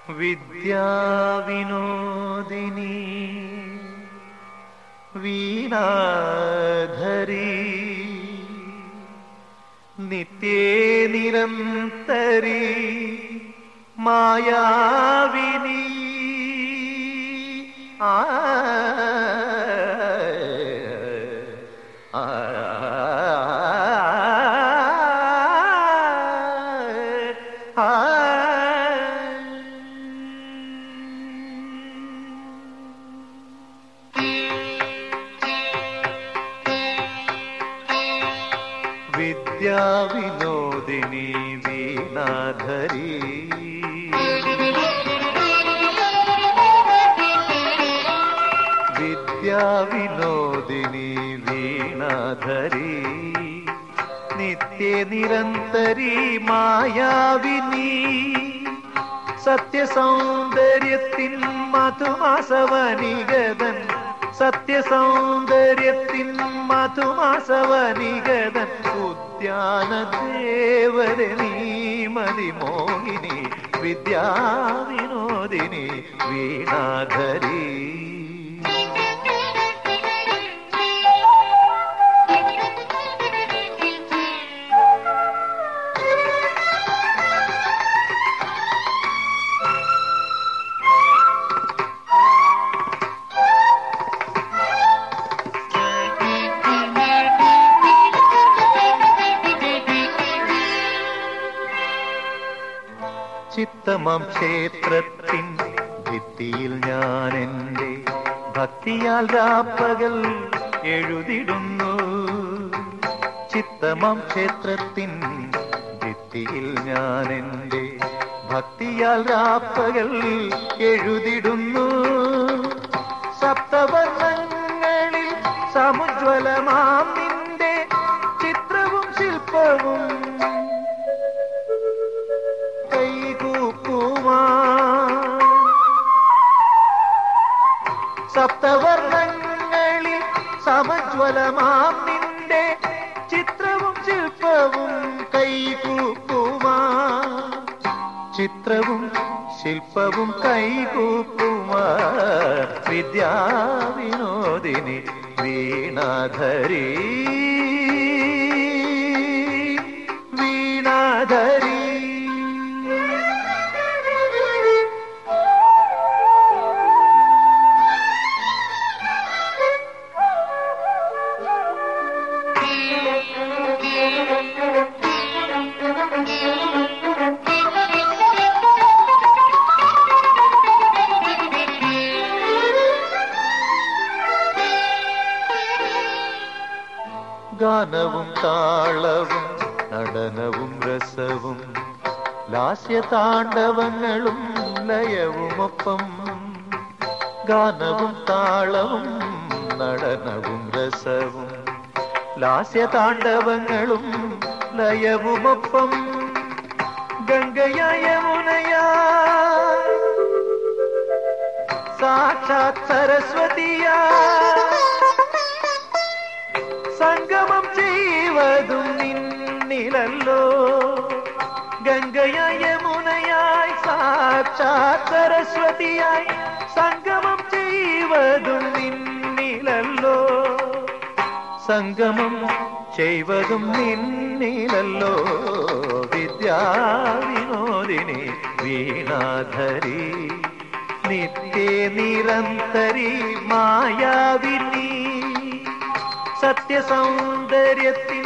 വിദ്യാവിനോദിനി വീണാധരി നിത്യേ നിരന്തരി മായാവിനി ആ ആ വിദ്യാവിനോദിനി വീണാധരി വിദ്യാവിനോദിനി വീണാധരി നിത്യ നിരന്തരി മായാവിനി സത്യസൗന്ദര്യത്തിൻ മധുമാസവനികതൻ സത്യസൗന്ദര്യത്തിൻ മധുമാസവനികതൻ ഉദ്യാന ദേവത നീമതി മോഹിനി വിദ്യാവിനോദിനി വീണാധരി ചിത്തമം ക്ഷേത്രത്തിൻ ഭിത്തിയിൽ ഞാൻ എൻ്റെ ഭക്തിയാൽ രാപ്പകൽ എഴുതിടുന്നു ചിത്തമം ക്ഷേത്രത്തിൻ ഭിത്തിയിൽ ഞാൻ എൻ്റെ ഭക്തിയാൽ രാപ്പകൽ എഴുതിടുന്നു സപ്തവർണ്ണങ്ങളിൽ സമുജ്വലമാം നിന്റെ ചിത്രവും ശില്പവും കൈകൂപ്പുമാ സപ്തവർണ്ണങ്ങളിൽ സമജ്വലമാം നിന്റെ ചിത്രവും ശില്പവും കൈകൂപ്പുമാ ചിത്രവും ശില്പവും കൈകൂപ്പുമാ വിദ്യാവിനോദിനി വീണാധരി വീണാധരി ഗാനവും താളവും നടനവും രസവും ലാസ്യതാണ്ഡവങ്ങളും ലയവുമൊപ്പം ഗാനവും താളവും നടനവും രസവും ലാസ്യതാണ്ഡവങ്ങളും ലയവുമൊപ്പം ഗംഗയായ മുനയാ സാക്ഷാത് സരസ്വതിയാ സംഗമം ചെയ്വതും നിന്നിലല്ലോ ഗംഗയായ യമുനയായി സാക്ഷാത് സരസ്വതിയായി സംഗമം ചെയ്വതും നിന്നിലല്ലോ സംഗമം ചെയ്വതും നിന്നിലല്ലോ വിദ്യാവിനോദിനി വീണാധരി നിത്യേ നിരന്തരി മായാവിനി സത്യസൗന്ദര്യത്തിൻ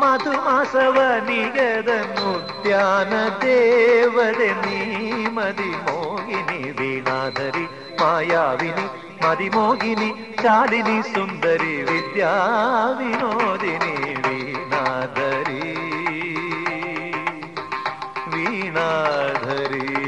മധുമാസവനികതനുദ്യാന ദേവത നീമതി മോഹിനി വീണാധരി മായാവിനി മതിമോഹിനി ശാലിനി സുന്ദരി വിദ്യാവിനോദിനി വീണാധരി വീണാധരി